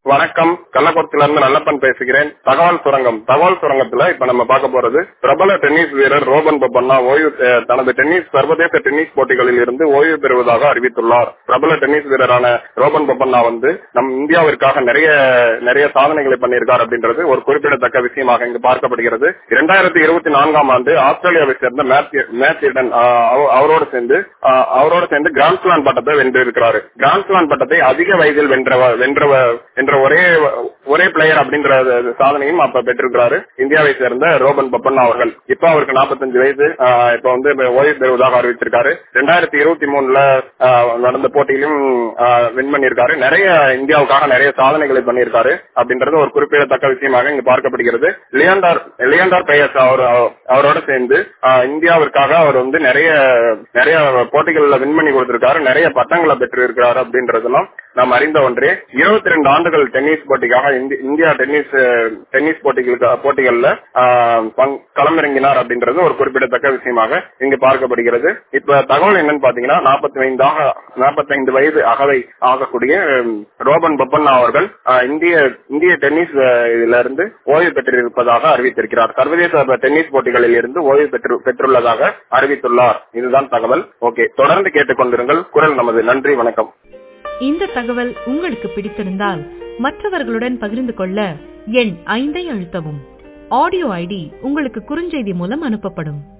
வணக்கம் கள்ளக்குளத்துல இருந்து நல்லப்பன் பேசுகிறேன் தகவல் சுரங்கம் தகவல் சுரங்கத்துல இப்ப நம்ம பார்க்க போறது பிரபல டென்னிஸ் வீரர் ரோபன் பப்பண்ணா ஓய்வு அஹ், தனது டென்னிஸ் சர்வதேச டென்னிஸ் போட்டிகளில் இருந்து ஓய்வு பெறுவதாக அறிவித்துள்ளார் பிரபல டென்னிஸ் வீரரான ரோபன் பப்பண்ணா வந்து நம் இந்தியாவிற்காக நிறைய நிறைய சாதனைகளை பண்ணியிருக்கார் அப்படின்றது ஒரு குறிப்பிடத்தக்க விஷயமாக இங்கு பார்க்கப்படுகிறது இரண்டாயிரத்தி இருபத்தி நான்காம் ஆண்டு ஆஸ்திரேலியாவை சேர்ந்த மேத்யூ மேத்யூடன் ஆஹ், அவ- அவரோடு சேர்ந்து ஆஹ், அவரோடு சேர்ந்து கிராண்ட்ஸ்லான் பட்டத்தை வென்றிருக்கிறார் கிராண்ட்ஸ்லான் பட்டத்தை அதிக வயதில் வென்றவ வென்றவ என்ற ஒரே ஒரே பிளேயர் அப்படின்ற சாதனையும் அப்ப பெற்றிருக்கிறாரு இந்தியாவை சேர்ந்த ரோபன் பப்பண்ணா அவர்கள் இப்ப அவருக்கு 45 வயசு ஆஹ், இப்ப வந்து ஓய்வு பெறுவதாக அறிவிச்சிருக்காரு ரெண்டாயிரத்தி இருபத்தி மூணுல ஆஹ், நடந்த போட்டியிலும் வின் பண்ணியிருக்காரு நிறைய இந்தியாவுக்காக நிறைய சாதனைகளை பண்ணியிருக்காரு அப்படின்றது ஒரு குறிப்பிடத்தக்க விஷயமாக இங்கு பார்க்கப்படுகிறது லியாண்டார் லியாண்டார் பெயர்ஸ் அவர் அவரோட சேர்ந்து ஆஹ், இந்தியாவிற்காக அவர் வந்து நிறைய நிறைய போட்டிகள்ல வின் பண்ணி கொடுத்திருக்காரு நிறைய பட்டங்களை பெற்று இருக்கிறாரு அப்படின்றதெல்லாம் நாம் அறிந்த ஒன்றே இருபத்தி ரெண்டு ஆண்டுகள் டென்னிஸ் போட்டிக்காக இந்தி- இந்தியா டென்னிஸ் அஹ், டென்னிஸ் போட்டிகளுக்கு போட்டிகள்ல ஆஹ், பங்- களமிறங்கினார் அப்படின்றது ஒரு குறிப்பிடத்தக்க விஷயமாக இங்கு பார்க்கப்படுகிறது இப்ப தகவல் என்னன்னு பாத்தீங்கன்னா நாற்பத்தி ஐந்தாக நாற்பத்தி ஐந்து வயது அகவை ஆகக்கூடிய ஹம், ரோபன் பப்பண்ணா அவர்கள் ஆஹ், இந்திய இந்திய டென்னிஸ் அஹ், இதுல இருந்து ஓய்வு பெற்றிருப்பதாக அறிவித்திருக்கிறார் சர்வதேச டென்னிஸ் போட்டிகளில் இருந்து ஓய்வு பெற்று பெற்றுள்ளதாக அறிவித்துள்ளார் இதுதான் தகவல் ஓகே தொடர்ந்து கேட்டுக்கொண்டிருங்கள் குரல் நமது நன்றி வணக்கம் இந்த தகவல் உங்களுக்கு பிடித்திருந்தால் மற்றவர்களுடன் பகிர்ந்து கொள்ள எண் ஐந்தை அழுத்தவும் ஆடியோ ஐடி உங்களுக்கு குறுஞ்செய்தி மூலம் அனுப்பப்படும்